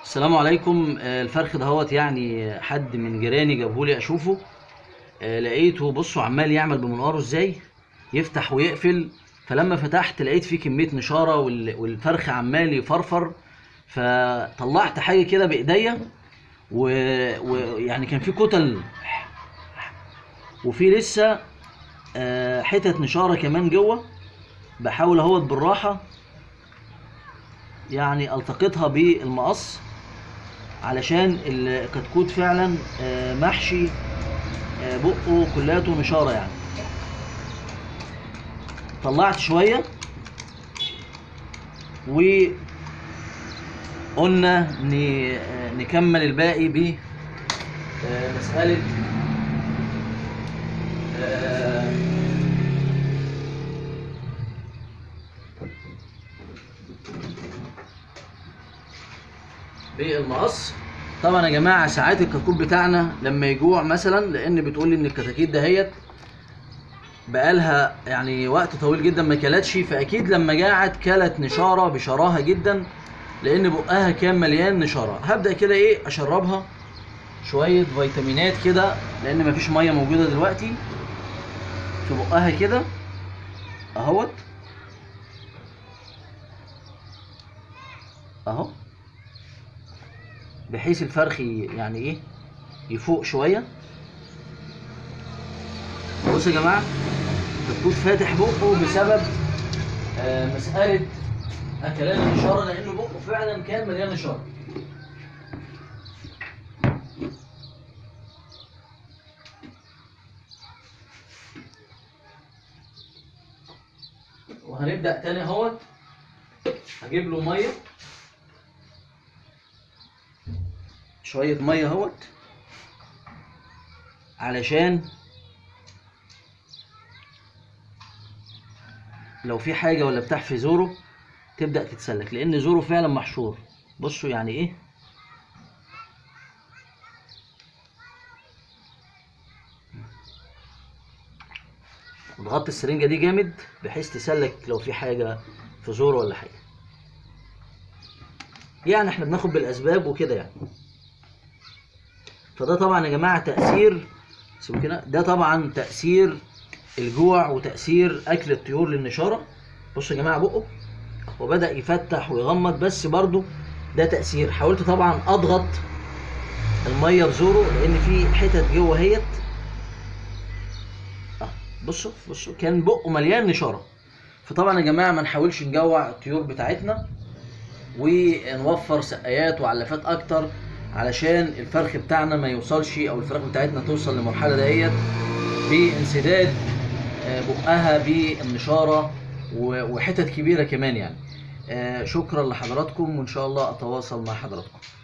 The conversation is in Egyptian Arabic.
السلام عليكم آه، الفرخ دهوت يعني حد من جيراني جابهولي اشوفه آه، لقيته بصوا عمال يعمل بمنقاره ازاي يفتح ويقفل فلما فتحت لقيت فيه كميه نشاره وال- والفرخ عمال يفرفر فطلعت حاجه كده بايديا ويعني و... يعني كان في كتل وفي لسه آه، حتت نشاره كمان جوه بحاول اهوت بالراحه يعني التقطها بالمقص علشان الكتكوت فعلا آه، محشي آه، بقه كلاته نشاره يعني طلعت شويه وقلنا ن- آه، نكمل الباقي ب آه، مساله آه، بالمقص طبعا يا جماعه ساعات الكتكوت بتاعنا لما يجوع مثلا لان بتقول لي ان الكتاكيت دهيت بقالها يعني وقت طويل جدا ما كلتش فاكيد لما جاعت كلت نشاره بشراهه جدا لان بقها كان مليان نشاره هبدا كده ايه اشربها شويه فيتامينات كده لان مفيش ميه موجوده دلوقتي في بقها كده اهوت اهو بحيث الفرخ ي- يعني ايه يفوق شويه بصوا يا جماعه الكتكوت فاتح بقه بسبب آه مساله اكلان النشاره لانه بقه فعلا كان مليان نشاره وهنبدا تاني اهوت هجيب له ميه شويه ميه اهوت علشان لو في حاجه ولا بتاع في زوره تبدا تتسلك لان زوره فعلا محشور بصوا يعني ايه وتغطي السرنجه دي جامد بحيث تسلك لو في حاجه في زوره ولا حاجه يعني احنا بناخد بالاسباب وكده يعني فده طبعا يا جماعه تاثير سيبوا كده ده طبعا تاثير الجوع وتاثير اكل الطيور للنشاره بصوا يا جماعه بقه هو بدا يفتح ويغمض بس برضو ده تاثير حاولت طبعا اضغط الميه بزوره لان في حتت جوه اهيت اه بصوا بصوا كان بقه مليان نشاره فطبعا يا جماعه ما نحاولش نجوع الطيور بتاعتنا ونوفر سقايات وعلافات اكتر علشان الفرخ بتاعنا ما يوصلش او الفراخ بتاعتنا توصل للمرحله ديت بانسداد آه، بقها بالنشاره و- وحتت كبيره كمان يعني آه، شكرا لحضراتكم وان شاء الله اتواصل مع حضراتكم